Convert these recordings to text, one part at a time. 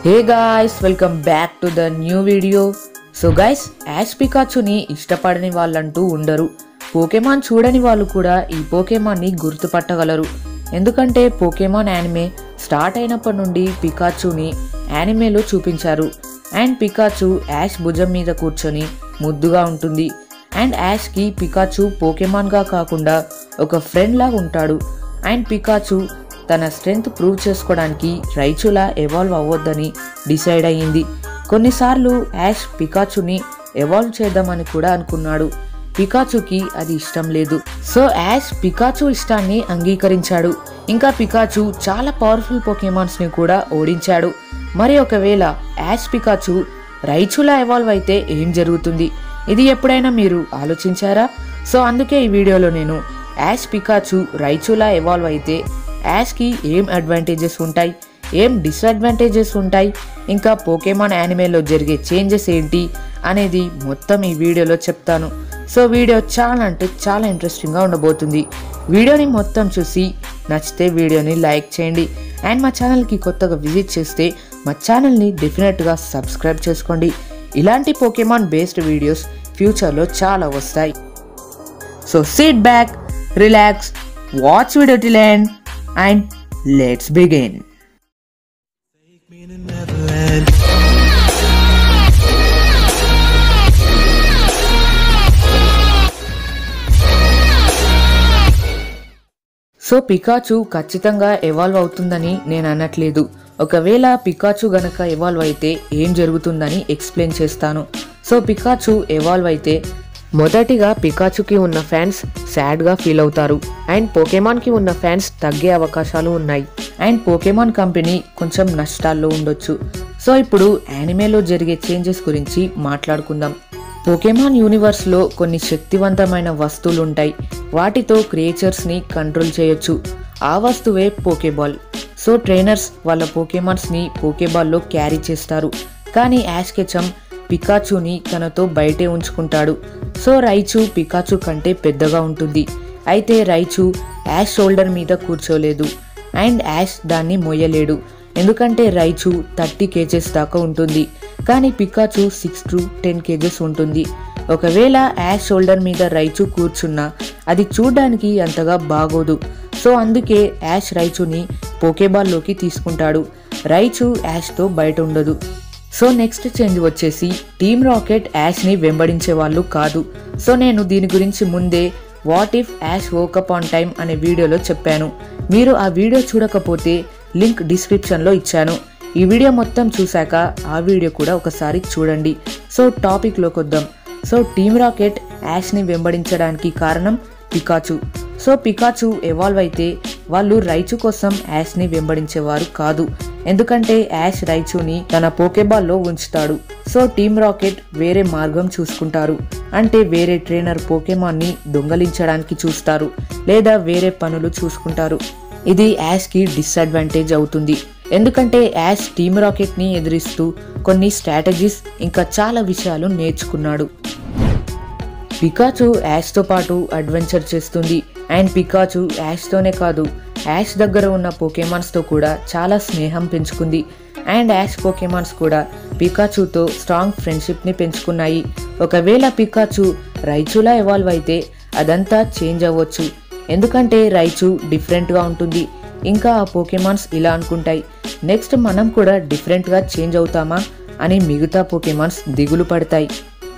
Hey guys welcome back to the new video so guys Ash పికాచుని ఇష్టపడని వాళ్ళంటూ ఉండరు పోకేమాన్ చూడని వాళ్ళు కూడా ఈ పోకేమాన్ని గుర్తుపట్టగలరు ఎందుకంటే పోకేమాన్ యానిమే స్టార్ట్ అయినప్పటి నుండి పికాచుని యానిమేలో చూపించారు అండ్ పికాచు యాష్ భుజం మీద కూర్చొని ముద్దుగా ఉంటుంది అండ్ యాష్కి పికాచు పోకేమాన్గా కాకుండా ఒక ఫ్రెండ్ లాగా ఉంటాడు అండ్ పికాచు తన స్ట్రెంగ్త్ ప్రూవ్ చేసుకోవడానికి రైచులా ఎవాల్వ్ అవ్వొద్దని డిసైడ్ అయ్యింది కొన్నిసార్లు యాష్ పికాచుని ఎవాల్వ్ చేద్దామని కూడా అనుకున్నాడు పికాచుకి అది ఇష్టం లేదు సో యాష్ పికాచు ఇష్టాన్ని అంగీకరించాడు ఇంకా పికాచు చాలా పవర్ఫుల్ పొకేమాన్స్ ని కూడా ఓడించాడు మరి ఒకవేళ యాష్ పికాచు రైచులా ఎవాల్వ్ అయితే ఏం జరుగుతుంది ఇది ఎప్పుడైనా మీరు ఆలోచించారా సో అందుకే ఈ వీడియోలో నేను యాష్ పికాచు రైచులా ఎవాల్వ్ అయితే యాష్కి ఏం అడ్వాంటేజెస్ ఉంటాయి ఏం డిసడ్వాంటేజెస్ ఉంటాయి ఇంకా పోకేమాన్ యానిమేలో జరిగే చేంజెస్ ఏంటి అనేది మొత్తం ఈ వీడియోలో చెప్తాను సో వీడియో చాలా అంటే చాలా ఇంట్రెస్టింగ్గా ఉండబోతుంది వీడియోని మొత్తం చూసి నచ్చితే వీడియోని లైక్ చేయండి అండ్ మా ఛానల్కి కొత్తగా విజిట్ చేస్తే మా ఛానల్ని డెఫినెట్గా సబ్స్క్రైబ్ చేసుకోండి ఇలాంటి పోకేమాన్ బేస్డ్ వీడియోస్ ఫ్యూచర్లో చాలా వస్తాయి so sit back relax watch video till end and let's begin Take me to Neverland. So Pikachu ఖచ్చితంగా ఎవాల్వ్ అవుతుందని నేను అనట్లేదు ఒకవేళ పికాచు గనక ఎవాల్వ్ అయితే ఏం జరుగుతుందని ఎక్స్ప్లెయిన్ చేస్తాను సో పికాచు ఎవాల్వ్ అయితే మొదటిగా పికాచుకి ఉన్న ఫ్యాన్స్ సాడ్గా ఫీల్ అవుతారు అండ్ పోకేమాన్కి ఉన్న ఫ్యాన్స్ తగ్గే అవకాశాలు ఉన్నాయి అండ్ పోకేమాన్ కంపెనీ కొంచెం నష్టాల్లో ఉండొచ్చు సో ఇప్పుడు యానిమేలో జరిగే చేంజెస్ గురించి మాట్లాడుకుందాం పోకేమాన్ యూనివర్స్లో కొన్ని శక్తివంతమైన వస్తువులు ఉంటాయి వాటితో క్రియేచర్స్ని కంట్రోల్ చేయొచ్చు ఆ వస్తువే పోకేబాల్ సో ట్రైనర్స్ వాళ్ళ పోకేమాన్స్ని పోకేబాల్లో క్యారీ చేస్తారు కానీ యాష్ కెచమ్ పికాచుని తనతో బయటే ఉంచుకుంటాడు సో రైచు పికాచు కంటే పెద్దగా ఉంటుంది అయితే రైచు యాష్ షోల్డర్ మీద కూర్చోలేదు అండ్ యాష్ దాన్ని మోయలేడు ఎందుకంటే రైచు థర్టీ కేజెస్ దాకా ఉంటుంది కానీ Pikachu six to ten kgs ఉంటుంది ఒకవేళ యాష్ షోల్డర్ మీద రైచు కూర్చున్నా అది చూడ్డానికి అంతగా బాగోదు సో అందుకే యాష్ రైచుని పోకేబాల్లోకి తీసుకుంటాడు రైచు యాష్తో బయట ఉండదు సో నెక్స్ట్ చేంజ్ వచ్చేసి టీమ్ రాకెట్ యాష్ని వెంబడించే వాళ్ళు కాదు సో నేను దీని గురించి ముందే what if Ash woke up on time అనే వీడియోలో చెప్పాను మీరు ఆ వీడియో చూడకపోతే లింక్ డిస్క్రిప్షన్లో ఇచ్చాను ఈ వీడియో మొత్తం చూశాక ఆ వీడియో కూడా ఒకసారి చూడండి సో టాపిక్లోకి వద్దాం సో టీమ్ రాకెట్ యాష్ని వెంబడించడానికి కారణం పికాచు సో పికాచు ఎవాల్వ్ అయితే వాళ్ళు రైచు కోసం యాష్ని వెంబడించేవారు కాదు ఎందుకంటే యాష్ రైచుని తన పోకేబాల్లో ఉంచుతాడు సో టీమ్ రాకెట్ వేరే మార్గం చూసుకుంటారు అంటే వేరే ట్రైనర్ పోకేమాన్ని దొంగలించడానికి చూస్తారు లేదా వేరే పనులు చూసుకుంటారు ఇది యాష్కి డిసడ్వాంటేజ్ అవుతుంది ఎందుకంటే యాష్ టీమ్ రాకెట్ని ఎదిరిస్తూ కొన్ని స్ట్రాటజీస్ ఇంకా చాలా విషయాలు నేర్చుకున్నాడు పికాచు యాష్తో పాటు అడ్వెంచర్ చేస్తుంది అండ్ పికాచు యాష్తోనే కాదు యాష్ దగ్గర ఉన్న పోకేమాన్స్తో కూడా చాలా స్నేహం పెంచుకుంది అండ్ యాష్ పోకేమాన్స్ కూడా పికాచుతో స్ట్రాంగ్ ఫ్రెండ్షిప్ని పెంచుకున్నాయి ఒకవేళ పికాచు రైచులా ఎవాల్వ్ అయితే అదంతా చేంజ్ అవ్వచ్చు ఎందుకంటే రైచు డిఫరెంట్గా ఉంటుంది ఇంకా ఆ పోకేమాన్స్ ఇలా అనుకుంటాయి నెక్స్ట్ మనం కూడా డిఫరెంట్గా చేంజ్ అవుతామా అని మిగతా పోకేమాన్స్ దిగులు పడతాయి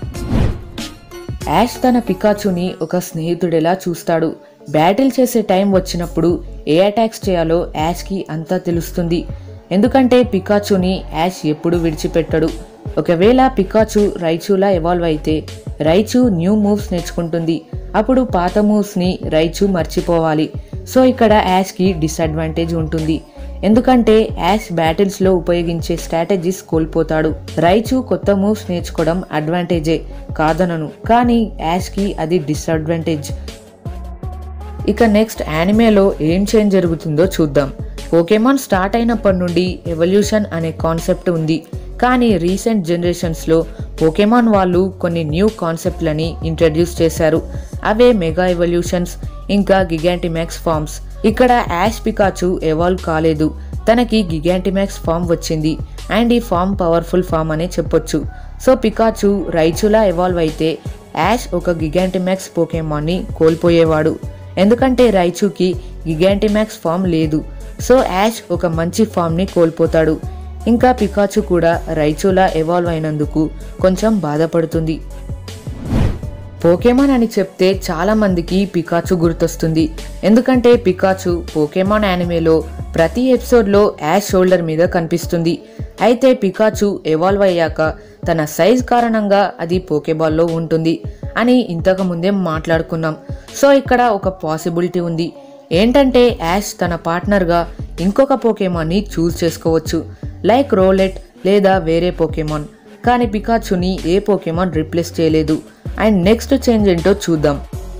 యాష్ తన పికాచుని ఒక స్నేహితుడిలా చూస్తాడు బ్యాటిల్ చేసే టైం వచ్చినప్పుడు ఏ అటాక్స్ చేయాలో యాష్కి అంతా తెలుస్తుంది ఎందుకంటే పికాచుని యాష్ ఎప్పుడు విడిచిపెట్టడు ఒకవేళ పికాచు రైచులా ఎవాల్వ్ అయితే రైచు న్యూ మూవ్స్ నేర్చుకుంటుంది అప్పుడు పాత మూవ్స్ని రైచు మర్చిపోవాలి సో ఇక్కడ యాష్కి డిసడ్వాంటేజ్ ఉంటుంది ఎందుకంటే యాష్ బ్యాటిల్స్లో ఉపయోగించే స్ట్రాటజీస్ కోల్పోతాడు రైచు కొత్త మూవ్స్ నేర్చుకోవడం అడ్వాంటేజే కాదనను కానీ యాష్కి అది డిసడ్వాంటేజ్ ఇక నెక్స్ట్ యానిమేలో ఏం చేంజ్ జరుగుతుందో చూద్దాం పోకేమాన్ స్టార్ట్ అయినప్పటి నుండి ఎవల్యూషన్ అనే కాన్సెప్ట్ ఉంది కానీ రీసెంట్ జనరేషన్స్లో పోకేమాన్ వాళ్ళు కొన్ని న్యూ కాన్సెప్ట్లని ఇంట్రడ్యూస్ చేశారు అవే మెగా ఎవల్యూషన్స్ ఇంకా గిగాంటిమాక్స్ ఫార్మ్స్ ఇక్కడ యాష్ పికాచు ఎవాల్వ్ కాలేదు తనకి గిగాంటిమాక్స్ ఫామ్ వచ్చింది అండ్ ఈ ఫామ్ పవర్ఫుల్ ఫామ్ అనే చెప్పొచ్చు సో పికాచు రైచులా ఎవాల్వ్ అయితే యాష్ ఒక గిగాంటిమాక్స్ పోకేమాన్ని కోల్పోయేవాడు ఎందుకంటే రైచుకి గిగాంటిమాక్స్ ఫామ్ లేదు సో యాష్ ఒక మంచి ఫామ్ని కోల్పోతాడు ఇంకా పికాచు కూడా రైచులా ఎవాల్వ్ అయినందుకు కొంచెం బాధపడుతుంది పోకేమాన్ అని చెప్తే చాలా మందికి పికాచు గుర్తొస్తుంది ఎందుకంటే పికాచు పోకేమాన్ యానిమేలో ప్రతి ఎపిసోడ్లో యాష్ షోల్డర్ మీద కనిపిస్తుంది అయితే పికాచు ఎవాల్వ్ అయ్యాక తన సైజ్ కారణంగా అది పోకేబాల్లో ఉంటుంది అని ఇంతకు ముందే మాట్లాడుకున్నాం సో ఇక్కడ ఒక పాసిబిలిటీ ఉంది ఏంటంటే యాష్ తన పార్ట్నర్గా ఇంకొక పోకేమాన్ని చూస్ చేసుకోవచ్చు లైక్ రోలెట్ లేదా వేరే పోకేమాన్ కానీ పికాచుని ఏ పోకేమాన్ రిప్లేస్ చేయలేదు అండ్ నెక్స్ట్ చేంజ్ ఏంటో చూద్దాం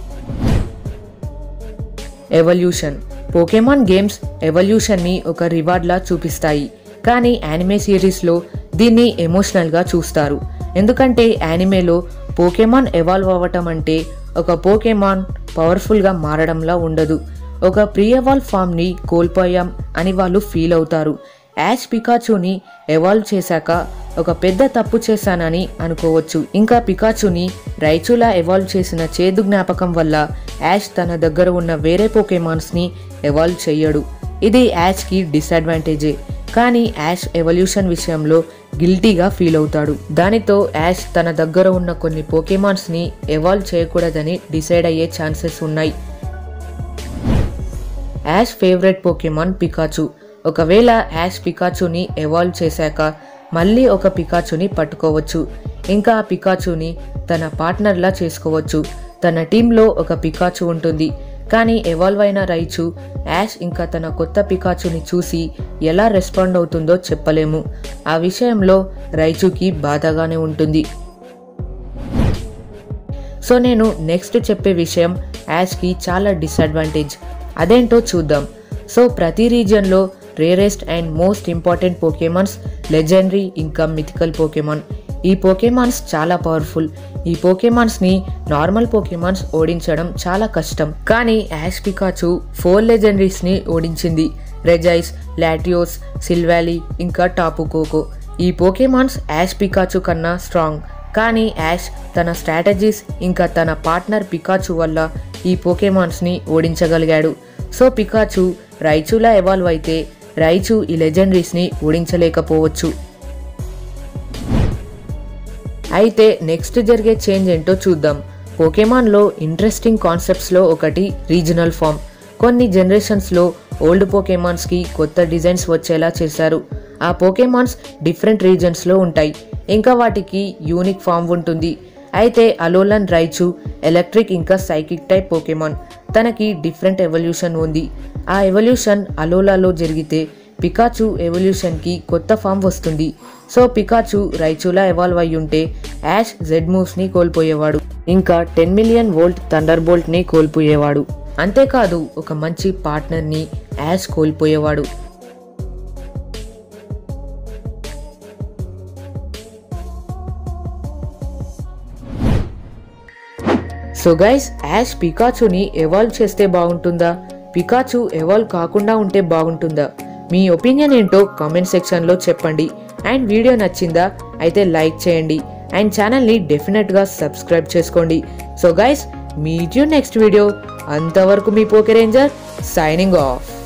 ఎవల్యూషన్ పోకేమాన్ గేమ్స్ ఎవల్యూషన్ని ఒక రివార్డ్లా చూపిస్తాయి కానీ యానిమే సిరీస్లో దీన్ని ఎమోషనల్గా చూస్తారు ఎందుకంటే యానిమేలో పోకేమాన్ ఎవాల్వ్ అవ్వటం అంటే ఒక పోకేమాన్ పవర్ఫుల్గా మారడంలా ఉండదు ఒక ప్రీ ఎవాల్వ్ ఫామ్ని కోల్పోయాం అని వాళ్ళు ఫీల్ అవుతారు యాష్ పికాచుని ఎవాల్వ్ చేశాక ఒక పెద్ద తప్పు చేశానని అనుకోవచ్చు ఇంకా పికాచుని రైచులా ఎవాల్వ్ చేసిన చేదు జ్ఞాపకం వల్ల యాష్ తన దగ్గర ఉన్న వేరే పోకేమాన్స్ని ఎవాల్వ్ చెయ్యడు ఇది యాష్కి డిసడ్వాంటేజే కానీ యాష్ ఎవల్యూషన్ విషయంలో గిల్టీగా ఫీల్ అవుతాడు దానితో యాష్ తన దగ్గర ఉన్న కొన్ని పోకేమాన్స్ని ఎవాల్వ్ చేయకూడదని డిసైడ్ అయ్యే ఛాన్సెస్ ఉన్నాయి యాష్ ఫేవరెట్ పోకేమాన్ పికాచు ఒకవేళ యాష్ పికాచుని ఎవాల్వ్ చేశాక మళ్ళీ ఒక పికాచుని పట్టుకోవచ్చు ఇంకా ఆ పికాచుని తన పార్ట్నర్లా చేసుకోవచ్చు తన టీంలో ఒక పికాచు ఉంటుంది కానీ ఎవాల్వ్ అయిన రైచు యాష్ ఇంకా తన కొత్త పికాచుని చూసి ఎలా రెస్పాండ్ అవుతుందో చెప్పలేము ఆ విషయంలో రైచుకి బాధగానే ఉంటుంది సో నేను నెక్స్ట్ చెప్పే విషయం యాష్కి చాలా డిసడ్వాంటేజ్ అదేంటో చూద్దాం సో ప్రతి రీజియన్లో rarest and most important Pokemons legendary ఇంకా మిథికల్ పోకేమాన్ ఈ పోకేమాన్స్ చాలా పవర్ఫుల్ ఈ పోకేమాన్స్ని నార్మల్ పోకేమాన్స్ ఓడించడం చాలా కష్టం కానీ యాష్ పికాచు ఫోర్ లెజెండరీస్ని ఓడించింది రెజైస్ లాటియోస్ సిల్వాలీ ఇంకా టాపు కోకో ఈ పోకేమాన్స్ యాష్ పికాచు కన్నా స్ట్రాంగ్ కానీ యాష్ తన స్ట్రాటజీస్ ఇంకా తన పార్ట్నర్ పికాచు వల్ల ఈ పోకేమాన్స్ని ఓడించగలిగాడు సో పికాచు రైచులా ఎవాల్వ్ అయితే రైచు ఈ లెజెండరీస్ని ఓడించలేకపోవచ్చు అయితే నెక్స్ట్ జరిగే చేంజ్ ఏంటో చూద్దాం పోకేమాన్లో ఇంట్రెస్టింగ్ కాన్సెప్ట్స్లో ఒకటి రీజనల్ ఫామ్ కొన్ని జనరేషన్స్లో ఓల్డ్ పోకేమాన్స్కి కొత్త డిజైన్స్ వచ్చేలా చేశారు ఆ పోకేమాన్స్ డిఫరెంట్ రీజన్స్లో ఉంటాయి ఇంకా వాటికి యూనిక్ ఫామ్ ఉంటుంది అయితే అలోలన్ రైచు ఎలక్ట్రిక్ ఇంకా సైకిక్ టైప్ పోకేమాన్ తనకి డిఫరెంట్ ఎవల్యూషన్ ఉంది ఆ ఎవల్యూషన్ అలోలాలో జరిగితే పికాచు ఎవల్యూషన్కి కొత్త ఫామ్ వస్తుంది సో పికాచు రైచులా ఎవాల్వ్ అయి ఉంటే యాష్ జెడ్ మూవ్స్ని కోల్పోయేవాడు ఇంకా టెన్ మిలియన్ వోల్ట్ థండర్ బోల్ట్ని కోల్పోయేవాడు అంతేకాదు ఒక మంచి పార్ట్నర్ని యాష్ కోల్పోయేవాడు సో గైస్ యాష్ పికాచుని ఎవాల్వ్ చేస్తే బాగుంటుందా పికాచు ఎవాల్వ్ కాకుండా ఉంటే బాగుంటుందా మీ ఒపీనియన్ ఏంటో కామెంట్ సెక్షన్లో చెప్పండి అండ్ వీడియో నచ్చిందా అయితే లైక్ చేయండి అండ్ ఛానల్ని డెఫినెట్గా సబ్స్క్రైబ్ చేసుకోండి so guys meet you next video అంతవరకు మీ పోకే రేంజర్ సైనింగ్ ఆఫ్